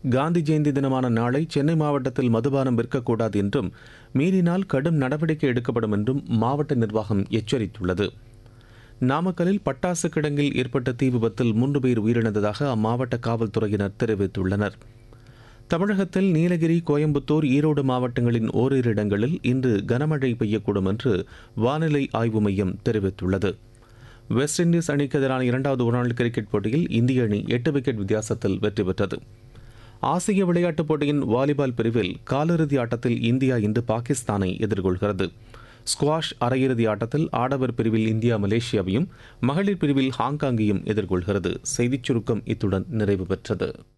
காந்தி ஜெயந்தி தினமான நாளை சென்னை மாவட்டத்தில் மதுபானம் விற்கக்கூடாது என்றும் மீறினால் கடும் நடவடிக்கை எடுக்கப்படும் என்றும் மாவட்ட நிர்வாகம் எச்சரித்துள்ளது நாமக்கலில் பட்டாசு கிடங்கில் ஏற்பட்ட தீ விபத்தில் மூன்று பேர் உயிரிழந்ததாக அம்மாவட்ட காவல்துறையினர் தெரிவித்துள்ளனர் தமிழகத்தில் நீலகிரி கோயம்புத்தூர் ஈரோடு மாவட்டங்களின் ஓரிரு இடங்களில் இன்று கனமழை பெய்யக்கூடும் என்று வானிலை ஆய்வு மையம் தெரிவித்துள்ளது வெஸ்ட் இண்டீஸ் அணிக்கு எதிரான இரண்டாவது ஒருநாள் கிரிக்கெட் போட்டியில் இந்திய அணி எட்டு விக்கெட் வித்தியாசத்தில் வெற்றி பெற்றது ஆசிய விளையாட்டுப் போட்டியின் வாலிபால் பிரிவில் காலிறுதி ஆட்டத்தில் இந்தியா இன்று பாகிஸ்தானை எதிர்கொள்கிறது ஸ்குவாஷ் அரையிறுதி ஆட்டத்தில் ஆடவர் பிரிவில் இந்தியா மலேசியாவையும் மகளிர் பிரிவில் ஹாங்காங்கையும் எதிர்கொள்கிறது செய்திச் சுருக்கம் இத்துடன் நிறைவு பெற்றது